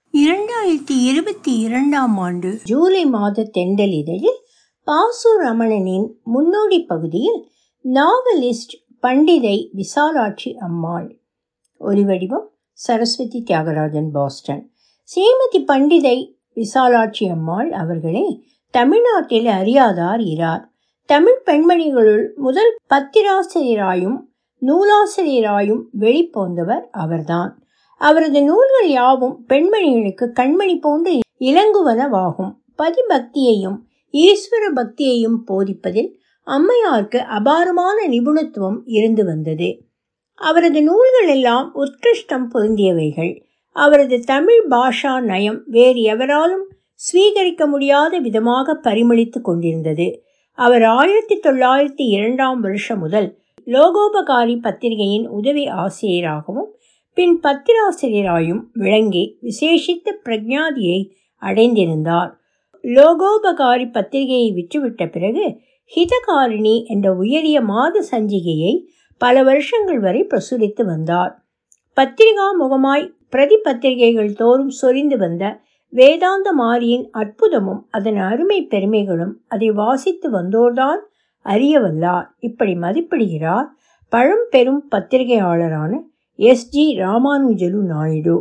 இரண்டாயிரத்தி இருபத்தி இரண்டாம் ஆண்டு ஜூலை மாத தெண்டல் இதழில் பாசு ரமணனின் முன்னோடி பகுதியில் நாவலிஸ்ட் பண்டிதை விசாலாட்சி அம்மாள் ஒலிவடிவம் சரஸ்வதி தியாகராஜன் பாஸ்டன் ஸ்ரீமதி பண்டிதை விசாலாட்சி அம்மாள் அவர்களை தமிழ்நாட்டில் அறியாதார் இரார் தமிழ் பெண்மணிகளுள் முதல் பத்திராசிரியராயும் நூலாசிரியராயும் வெளிப்போந்தவர் அவர்தான் அவரது நூல்கள் யாவும் பெண்மணிகளுக்கு கண்மணி போன்று இலங்குவனவாகும் பதிபக்தியையும் ஈஸ்வர பக்தியையும் போதிப்பதில் அம்மையாருக்கு அபாரமான நிபுணத்துவம் இருந்து வந்தது அவரது நூல்கள் எல்லாம் உத்கிருஷ்டம் பொருந்தியவைகள் அவரது தமிழ் பாஷா நயம் வேறு எவராலும் ஸ்வீகரிக்க முடியாத விதமாக பரிமளித்து கொண்டிருந்தது அவர் ஆயிரத்தி தொள்ளாயிரத்தி இரண்டாம் வருஷம் முதல் லோகோபகாரி பத்திரிகையின் உதவி ஆசிரியராகவும் பின் பத்திராசிரியராயும் விளங்கி விசேஷித்த பிரஜாதியை அடைந்திருந்தார் லோகோபகாரி பத்திரிகையை விற்றுவிட்ட பிறகு ஹிதகாரிணி என்ற உயரிய மாத சஞ்சிகையை பல வருஷங்கள் வரை பிரசுரித்து வந்தார் பத்திரிகா முகமாய் பிரதி பத்திரிகைகள் தோறும் சொரிந்து வந்த வேதாந்த மாரியின் அற்புதமும் அதன் அருமை பெருமைகளும் அதை வாசித்து வந்தோர்தான் அறியவல்லார் இப்படி மதிப்பிடுகிறார் பழம்பெரும் பத்திரிகையாளரான எஸ் ஜி ராமானுஜலு நாயுடு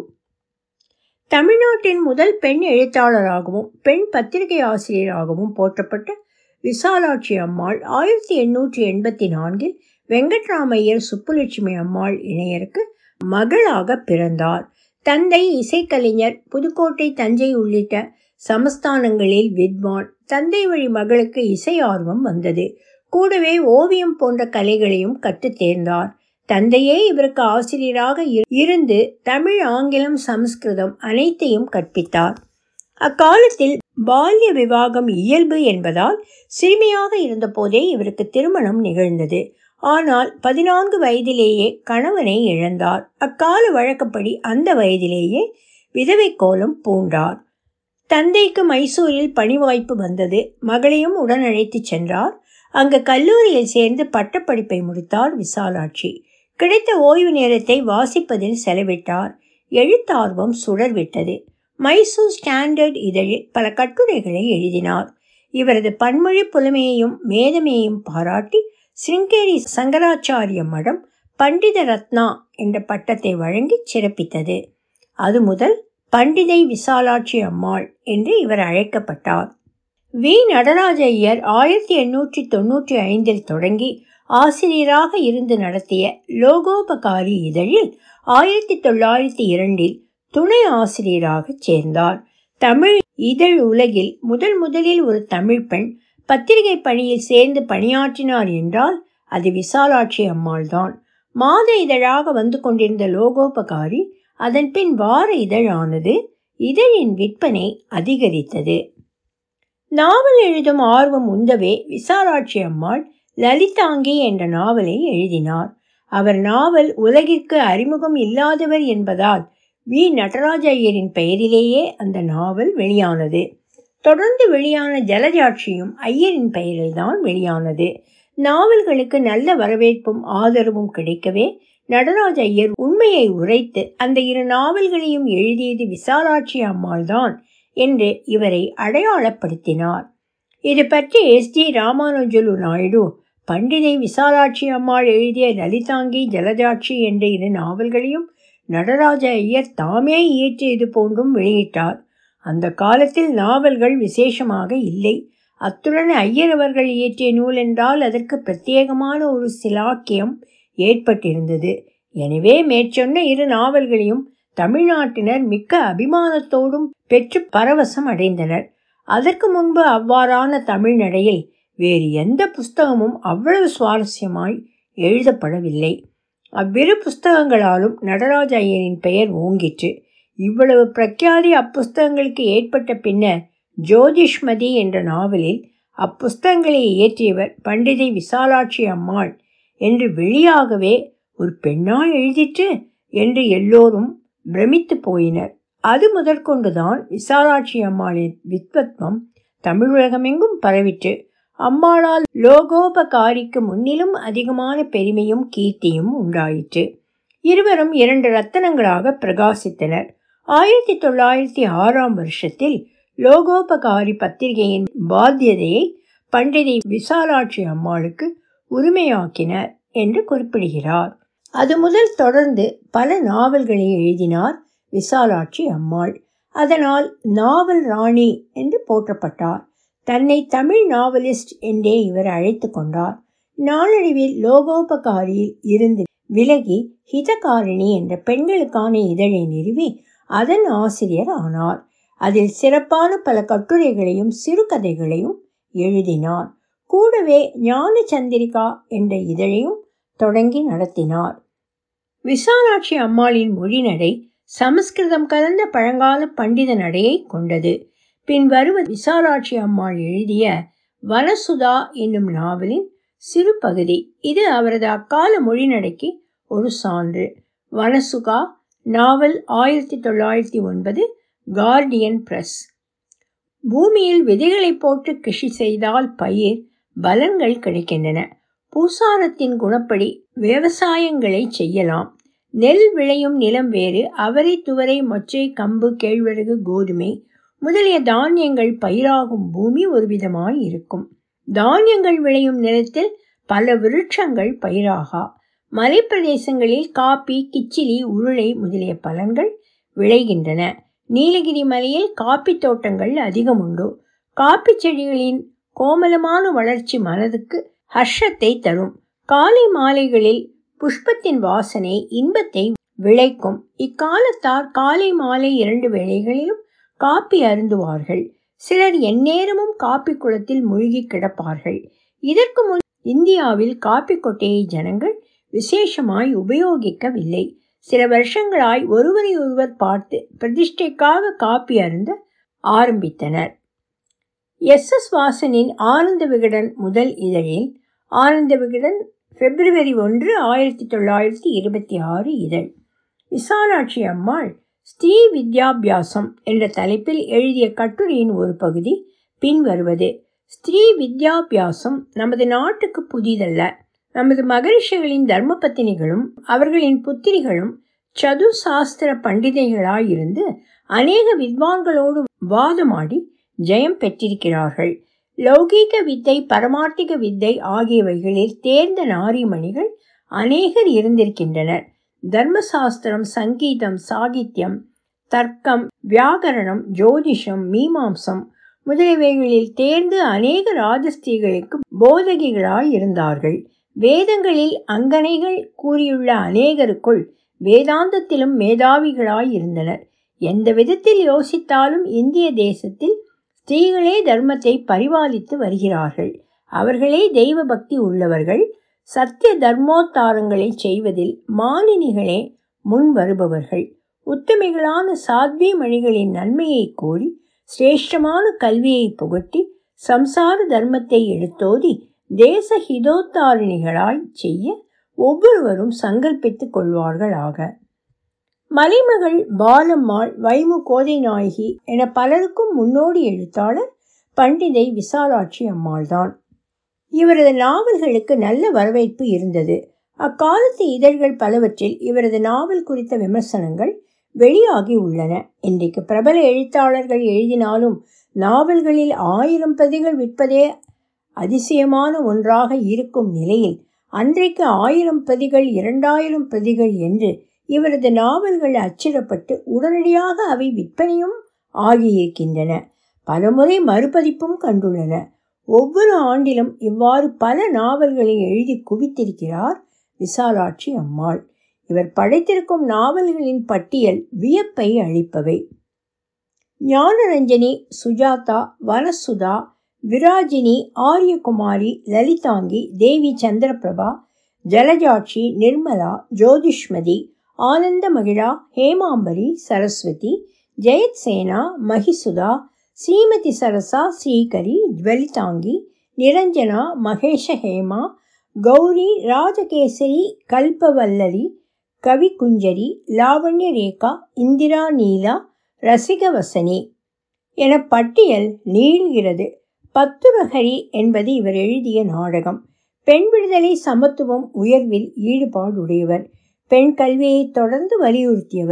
தமிழ்நாட்டின் முதல் பெண் எழுத்தாளராகவும் பெண் பத்திரிகை ஆசிரியராகவும் போற்றப்பட்ட விசாலாட்சி அம்மாள் ஆயிரத்தி எண்ணூற்றி எண்பத்தி நான்கில் வெங்கட்ராமையர் சுப்புலட்சுமி அம்மாள் இணையருக்கு மகளாக பிறந்தார் தந்தை இசைக்கலைஞர் புதுக்கோட்டை தஞ்சை உள்ளிட்ட சமஸ்தானங்களில் வித்வான் தந்தை வழி மகளுக்கு இசை ஆர்வம் வந்தது கூடவே ஓவியம் போன்ற கலைகளையும் கற்றுத் தேர்ந்தார் தந்தையே இவருக்கு ஆசிரியராக இருந்து தமிழ் ஆங்கிலம் சமஸ்கிருதம் அனைத்தையும் கற்பித்தார் அக்காலத்தில் பால்ய விவாகம் இயல்பு என்பதால் சிறுமியாக இருந்தபோதே இவருக்கு திருமணம் நிகழ்ந்தது ஆனால் பதினான்கு வயதிலேயே கணவனை இழந்தார் அக்கால வழக்கப்படி அந்த வயதிலேயே விதவை கோலம் பூண்டார் தந்தைக்கு மைசூரில் பணி வாய்ப்பு வந்தது மகளையும் உடன் அழைத்துச் சென்றார் அங்கு கல்லூரியில் சேர்ந்து பட்டப்படிப்பை முடித்தார் விசாலாட்சி கிடைத்த ஓய்வு நேரத்தை வாசிப்பதில் செலவிட்டார் எழுத்தார்வம் சுடர்விட்டது மைசூர் ஸ்டாண்டர்ட் இதழில் பல கட்டுரைகளை எழுதினார் இவரது பன்மொழி புலமையையும் மேதமையையும் பாராட்டி சிருங்கேரி சங்கராச்சாரிய மடம் பண்டித ரத்னா என்ற பட்டத்தை வழங்கி சிறப்பித்தது அது முதல் பண்டிதை விசாலாட்சி அம்மாள் என்று இவர் அழைக்கப்பட்டார் வி நடராஜ ஐயர் ஆயிரத்தி எண்ணூற்றி தொன்னூற்றி ஐந்தில் தொடங்கி ஆசிரியராக இருந்து நடத்திய லோகோபகாரி இதழில் ஆயிரத்தி தொள்ளாயிரத்தி இரண்டில் துணை ஆசிரியராக சேர்ந்தார் தமிழ் இதழ் உலகில் முதல் முதலில் ஒரு தமிழ் பெண் பத்திரிகை பணியில் சேர்ந்து பணியாற்றினார் என்றால் அது விசாலாட்சி அம்மாள் தான் மாத இதழாக வந்து கொண்டிருந்த லோகோபகாரி அதன் பின் வார இதழ் ஆனது இதழின் விற்பனை அதிகரித்தது நாவல் எழுதும் ஆர்வம் உந்தவே விசாலாட்சி அம்மாள் லலிதாங்கி என்ற நாவலை எழுதினார் அவர் நாவல் உலகிற்கு அறிமுகம் இல்லாதவர் என்பதால் வி நடராஜ ஐயரின் பெயரிலேயே அந்த நாவல் வெளியானது தொடர்ந்து வெளியான ஜலஜாட்சியும் ஐயரின் பெயரில்தான் வெளியானது நாவல்களுக்கு நல்ல வரவேற்பும் ஆதரவும் கிடைக்கவே நடராஜ ஐயர் உண்மையை உரைத்து அந்த இரு நாவல்களையும் எழுதியது விசாலாட்சி அம்மாள் தான் என்று இவரை அடையாளப்படுத்தினார் இது பற்றி எஸ் ஜி ராமானுஜலு நாயுடு பண்டிதை விசாலாட்சி அம்மாள் எழுதிய லலிதாங்கி ஜலஜாட்சி என்ற இரு நாவல்களையும் நடராஜ ஐயர் தாமே இயற்றியது போன்றும் வெளியிட்டார் அந்த காலத்தில் நாவல்கள் விசேஷமாக இல்லை அத்துடன் ஐயர் அவர்கள் இயற்றிய நூல் என்றால் அதற்கு பிரத்யேகமான ஒரு சிலாக்கியம் ஏற்பட்டிருந்தது எனவே மேற்சொன்ன இரு நாவல்களையும் தமிழ்நாட்டினர் மிக்க அபிமானத்தோடும் பெற்று பரவசம் அடைந்தனர் அதற்கு முன்பு அவ்வாறான தமிழ் நடையில் வேறு எந்த புஸ்தகமும் அவ்வளவு சுவாரஸ்யமாய் எழுதப்படவில்லை அவ்விரு புஸ்தகங்களாலும் நடராஜ ஐயரின் பெயர் ஓங்கிற்று இவ்வளவு பிரக்யாதி அப்புஸ்தகங்களுக்கு ஏற்பட்ட பின்னர் ஜோதிஷ்மதி என்ற நாவலில் அப்புஸ்தகங்களை இயற்றியவர் பண்டிதை விசாலாட்சி அம்மாள் என்று வெளியாகவே ஒரு பெண்ணா எழுதிற்று என்று எல்லோரும் பிரமித்து போயினர் அது முதற்கொண்டுதான் விசாலாட்சி அம்மாளின் வித்வத்வம் தமிழுலகமெங்கும் பரவிற்று அம்மாளால் லோகோபகாரிக்கு முன்னிலும் அதிகமான பெருமையும் கீர்த்தியும் உண்டாயிற்று இருவரும் இரண்டு ரத்தனங்களாக பிரகாசித்தனர் ஆயிரத்தி தொள்ளாயிரத்தி ஆறாம் வருஷத்தில் லோகோபகாரி பத்திரிகையின் பாத்தியதையை பண்டிதை விசாலாட்சி அம்மாளுக்கு உரிமையாக்கினர் என்று குறிப்பிடுகிறார் அது முதல் தொடர்ந்து பல நாவல்களை எழுதினார் விசாலாட்சி அம்மாள் அதனால் நாவல் ராணி என்று போற்றப்பட்டார் தன்னை தமிழ் நாவலிஸ்ட் என்றே இவர் அழைத்து கொண்டார் நாளடைவில் லோகோபகாரியில் இருந்து விலகி ஹிதகாரிணி என்ற பெண்களுக்கான இதழை நிறுவி அதன் ஆசிரியர் ஆனார் அதில் சிறப்பான பல கட்டுரைகளையும் சிறுகதைகளையும் எழுதினார் கூடவே ஞான சந்திரிகா என்ற இதழையும் தொடங்கி நடத்தினார் விசாலாட்சி அம்மாளின் மொழிநடை சமஸ்கிருதம் கலந்த பழங்கால பண்டித நடையை கொண்டது பின் வருவது விசாலாட்சி அம்மாள் எழுதிய வனசுதா என்னும் நாவலின் சிறு பகுதி இது அவரது அக்கால மொழிநடைக்கு ஒரு சான்று வனசுகா நாவல் ஆயிரத்தி தொள்ளாயிரத்தி ஒன்பது கார்டியன் பிரஸ் பூமியில் விதைகளை போட்டு கிருஷி செய்தால் பயிர் பலன்கள் கிடைக்கின்றன பூசாரத்தின் குணப்படி விவசாயங்களை செய்யலாம் நெல் விளையும் நிலம் வேறு அவரை துவரை மொச்சை கம்பு கேழ்வரகு கோதுமை முதலிய தானியங்கள் பயிராகும் பூமி ஒரு விதமாய் இருக்கும் தானியங்கள் விளையும் நிலத்தில் பல விருட்சங்கள் பயிராகா மலைப்பிரதேசங்களில் காப்பி கிச்சிலி உருளை முதலிய பலன்கள் விளைகின்றன நீலகிரி மலையில் காப்பி தோட்டங்கள் அதிகம் உண்டு காப்பி செடிகளின் கோமலமான வளர்ச்சி மனதுக்கு ஹர்ஷத்தை தரும் காலை மாலைகளில் புஷ்பத்தின் வாசனை இன்பத்தை விளைக்கும் இக்காலத்தார் காலை மாலை இரண்டு வேளைகளிலும் காப்பி அருந்துவார்கள் சிலர் எந்நேரமும் காப்பி குளத்தில் மூழ்கி கிடப்பார்கள் இதற்கு முன் இந்தியாவில் காப்பி கொட்டையை ஜனங்கள் விசேஷமாய் உபயோகிக்கவில்லை சில வருஷங்களாய் ஒருவரை ஒருவர் பார்த்து பிரதிஷ்டைக்காக காப்பி அருந்த ஆரம்பித்தனர் எஸ் எஸ் வாசனின் ஆனந்த விகடன் முதல் இதழில் ஆனந்த விகடன் பிப்ரவரி ஒன்று ஆயிரத்தி தொள்ளாயிரத்தி இருபத்தி ஆறு இதழ் விசாலாட்சி அம்மாள் ஸ்ரீ வித்யாபியாசம் என்ற தலைப்பில் எழுதிய கட்டுரையின் ஒரு பகுதி பின்வருவது ஸ்ரீ வித்யாபியாசம் நமது நாட்டுக்கு புதிதல்ல நமது மகரிஷிகளின் தர்ம பத்தினிகளும் அவர்களின் புத்திரிகளும் சதுசாஸ்திர பண்டிதைகளாயிருந்து அநேக வித்வான்களோடு வாதமாடி ஜெயம் பெற்றிருக்கிறார்கள் லௌகீக வித்தை பரமார்த்திக வித்தை ஆகியவைகளில் தேர்ந்த நாரிமணிகள் அநேகர் இருந்திருக்கின்றனர் தர்மசாஸ்திரம் சங்கீதம் சாகித்யம் தர்க்கம் வியாகரணம் ஜோதிஷம் மீமாம்சம் முதலியவைகளில் தேர்ந்து அநேக ராஜஸ்திரிகளுக்கு போதகிகளாய் இருந்தார்கள் வேதங்களில் அங்கனைகள் கூறியுள்ள அநேகருக்குள் வேதாந்தத்திலும் மேதாவிகளாய் இருந்தனர் எந்த விதத்தில் யோசித்தாலும் இந்திய தேசத்தில் ஸ்திரீகளே தர்மத்தை பரிபாலித்து வருகிறார்கள் அவர்களே தெய்வ பக்தி உள்ளவர்கள் சத்திய தர்மோத்தாரங்களை செய்வதில் மாலினிகளே முன் வருபவர்கள் உத்தமிகளான சாத்வி மணிகளின் நன்மையை கோரி சிரேஷ்டமான கல்வியை புகட்டி சம்சார தர்மத்தை எடுத்தோதி தேச ஹிதோத்தாரணிகளாய் செய்ய ஒவ்வொருவரும் சங்கல்பித்துக் கொள்வார்களாக மலைமகள் பாலம்மாள் வைமு கோதை நாயகி என பலருக்கும் முன்னோடி எழுத்தாளர் பண்டிதை விசாலாட்சி அம்மாள்தான் இவரது நாவல்களுக்கு நல்ல வரவேற்பு இருந்தது அக்காலத்து இதழ்கள் பலவற்றில் இவரது நாவல் குறித்த விமர்சனங்கள் வெளியாகி உள்ளன இன்றைக்கு பிரபல எழுத்தாளர்கள் எழுதினாலும் நாவல்களில் ஆயிரம் பிரதிகள் விற்பதே அதிசயமான ஒன்றாக இருக்கும் நிலையில் அன்றைக்கு ஆயிரம் பிரதிகள் இரண்டாயிரம் பிரதிகள் என்று இவரது நாவல்கள் அச்சிடப்பட்டு உடனடியாக அவை விற்பனையும் ஆகியிருக்கின்றன பலமுறை மறுபதிப்பும் கண்டுள்ளன ஒவ்வொரு ஆண்டிலும் இவ்வாறு பல நாவல்களை எழுதி குவித்திருக்கிறார் விசாலாட்சி அம்மாள் இவர் படைத்திருக்கும் நாவல்களின் பட்டியல் வியப்பை அளிப்பவை ஞானரஞ்சனி சுஜாதா வனசுதா விராஜினி ஆரியகுமாரி லலிதாங்கி தேவி சந்திரபிரபா ஜலஜாட்சி நிர்மலா ஜோதிஷ்மதி ஆனந்த மகிழா ஹேமாம்பரி சரஸ்வதி ஜெயத் சேனா மகிசுதா ஸ்ரீமதி சரசா ஸ்ரீகரி ஜுவலிதாங்கி நிரஞ்சனா மகேஷ ஹேமா கௌரி ராஜகேசரி கல்பவல்லரி கவிகுஞ்சரி லாவண்ய ரேகா இந்திரா நீலா ரசிகவசனி என பட்டியல் நீள்கிறது பத்துரஹரி என்பது இவர் எழுதிய நாடகம் பெண் விடுதலை சமத்துவம் உயர்வில் ஈடுபாடுடையவர் பெண் கல்வியை தொடர்ந்து வலியுறுத்தியவர்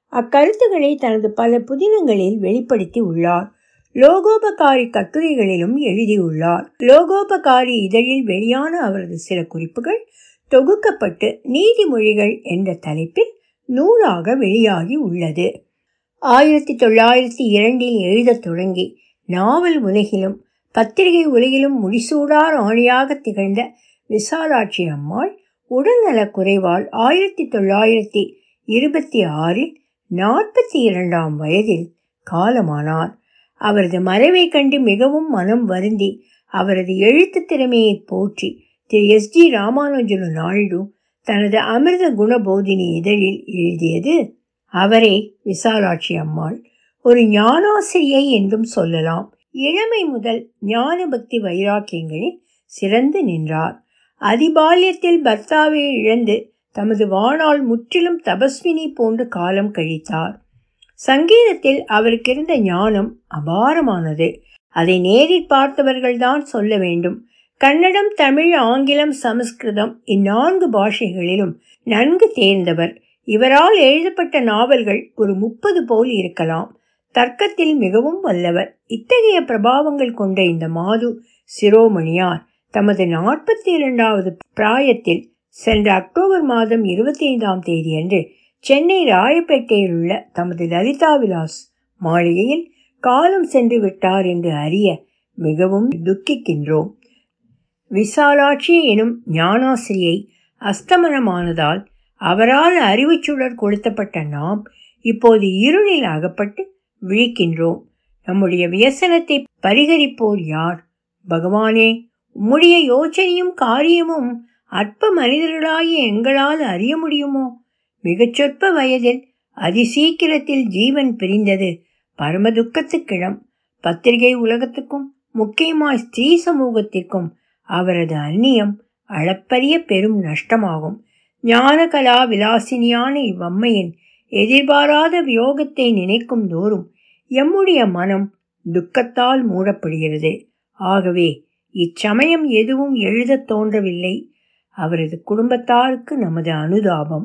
அக்கருத்துக்களை தனது பல புதினங்களில் வெளிப்படுத்தி உள்ளார் லோகோபகாரி கட்டுரைகளிலும் எழுதியுள்ளார் லோகோபகாரி இதழில் வெளியான அவரது சில குறிப்புகள் தொகுக்கப்பட்டு நீதிமொழிகள் என்ற தலைப்பில் நூலாக வெளியாகி உள்ளது ஆயிரத்தி தொள்ளாயிரத்தி இரண்டில் எழுதத் தொடங்கி நாவல் உலகிலும் பத்திரிகை உலகிலும் முடிசூடார் ஆணியாக திகழ்ந்த விசாலாட்சி அம்மாள் உடல்நலக் குறைவால் ஆயிரத்தி தொள்ளாயிரத்தி இருபத்தி ஆறில் நாற்பத்தி இரண்டாம் வயதில் காலமானார் அவரது மறைவை கண்டு மிகவும் மனம் வருந்தி அவரது எழுத்து திறமையை போற்றி திரு எஸ் ஜி ராமானுஜலு நாயுடு தனது அமிர்த குணபோதினி இதழில் எழுதியது அவரே விசாலாட்சி அம்மாள் ஒரு ஞானாசிரியை என்றும் சொல்லலாம் இளமை முதல் ஞான பக்தி வைராக்கியங்களில் சிறந்து நின்றார் அதிபால்யத்தில் பர்த்தாவை இழந்து தமது வாழ்நாள் முற்றிலும் தபஸ்வினி போன்று காலம் கழித்தார் சங்கீதத்தில் அவருக்கிருந்த ஞானம் அபாரமானது அதை நேரில் பார்த்தவர்கள்தான் சொல்ல வேண்டும் கன்னடம் தமிழ் ஆங்கிலம் சமஸ்கிருதம் இந்நான்கு பாஷைகளிலும் நன்கு தேர்ந்தவர் இவரால் எழுதப்பட்ட நாவல்கள் ஒரு முப்பது போல் இருக்கலாம் தர்க்கத்தில் மிகவும் வல்லவர் இத்தகைய பிரபாவங்கள் கொண்ட இந்த மாது சிரோமணியார் தமது நாற்பத்தி இரண்டாவது பிராயத்தில் சென்ற அக்டோபர் மாதம் இருபத்தி ஐந்தாம் தேதியன்று சென்னை ராயப்பேட்டையில் உள்ள தமது லலிதா விலாஸ் மாளிகையில் காலம் சென்று விட்டார் என்று அறிய மிகவும் துக்கிக்கின்றோம் விசாலாட்சி எனும் ஞானாசிரியை அஸ்தமனமானதால் அவரால் அறிவுச்சுடர் கொளுத்தப்பட்ட நாம் இப்போது இருளில் அகப்பட்டு விழிக்கின்றோம் நம்முடைய வியசனத்தை பரிகரிப்போர் யார் பகவானே உம்முடைய யோசனையும் காரியமும் அற்ப மனிதர்களாகிய எங்களால் அறிய முடியுமோ மிகச் சொற்ப வயதில் அதிசீக்கிரத்தில் ஜீவன் பிரிந்தது பரம துக்கத்துக்கிடம் பத்திரிகை உலகத்துக்கும் முக்கியமாய் ஸ்திரீ சமூகத்திற்கும் அவரது அந்நியம் அளப்பரிய பெரும் நஷ்டமாகும் ஞானகலா விலாசினியான இவ்வம்மையின் எதிர்பாராத வியோகத்தை நினைக்கும் தோறும் எம்முடைய மனம் துக்கத்தால் மூடப்படுகிறது ஆகவே இச்சமயம் எதுவும் எழுதத் தோன்றவில்லை அவரது குடும்பத்தாருக்கு நமது அனுதாபம்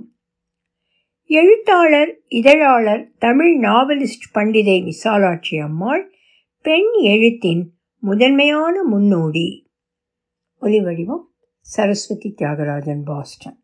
எழுத்தாளர் இதழாளர் தமிழ் நாவலிஸ்ட் பண்டிதை விசாலாட்சி அம்மாள் பெண் எழுத்தின் முதன்மையான முன்னோடி ஒலிவடிவம் சரஸ்வதி தியாகராஜன் பாஸ்டன்